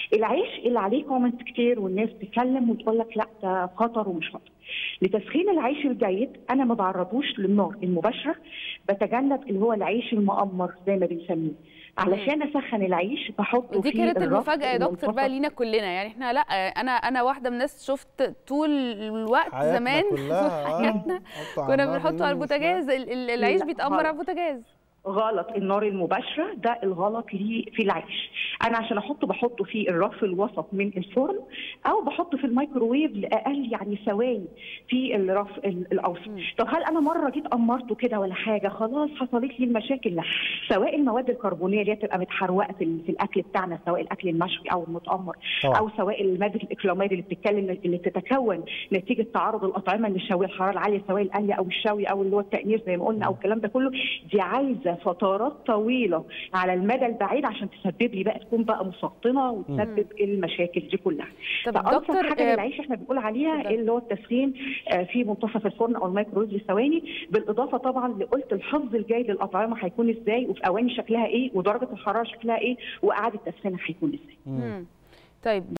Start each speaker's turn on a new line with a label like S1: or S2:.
S1: العيش اللي عليه كومنتس كتير والناس بتتكلم وتقول لك لا ده خطر ومش خطر لتسخين العيش الجيد انا ما بعرضوش للنار المباشره بتجنب اللي هو العيش المقمر زي ما بنسميه علشان اسخن العيش بحطه
S2: ودي
S1: في
S2: كانت
S1: الرف
S2: المفاجاه يا دكتور
S1: المنخفض.
S2: بقى لينا كلنا يعني احنا لا انا انا واحده من الناس شفت طول الوقت
S3: حياتنا
S2: زمان
S3: كلها آه،
S2: حياتنا
S3: نحطه على
S2: كنا
S3: النار
S2: بنحطه على
S3: يوم
S2: البوتاجاز ال- ال- العيش
S1: لا،
S2: بيتأمر
S1: غلط.
S2: على البوتاجاز
S1: غلط النار المباشره ده الغلط ليه في العيش انا عشان احطه بحطه في الرف الوسط من الفرن او بحطه في الميكروويف لاقل يعني ثواني في الرف ال- الاوسط طب هل انا مره جيت امرته كده ولا حاجه خلاص حصلت لي المشاكل لا سواء المواد الكربونيه اللي هي بتبقى متحروقه في, ال- في الاكل بتاعنا سواء الاكل المشوي او المتامر
S3: طبعا.
S1: او سواء الماده الاكلاميد اللي بتتكلم اللي بتتكون نتيجه تعرض الاطعمه للشوي الحراره العاليه سواء القلي او الشوي او اللي هو التأمير زي ما قلنا او الكلام ده كله دي عايزه فترات طويله على المدى البعيد عشان تسبب لي بقى تكون بقى مسرطنه وتسبب المشاكل دي كلها
S2: طب
S1: فأبسط
S2: دكتور،
S1: حاجه
S2: آه،
S1: للعيش احنا بنقول عليها
S2: اتفضل.
S1: اللي هو التسخين آه، في منتصف الفرن او الميكرويف لثواني بالاضافه طبعا لقلت الحفظ الجيد للاطعمه هيكون ازاي وفي اواني شكلها ايه ودرجه الحراره شكلها ايه واعاده تسخينها هيكون ازاي
S2: مم. طيب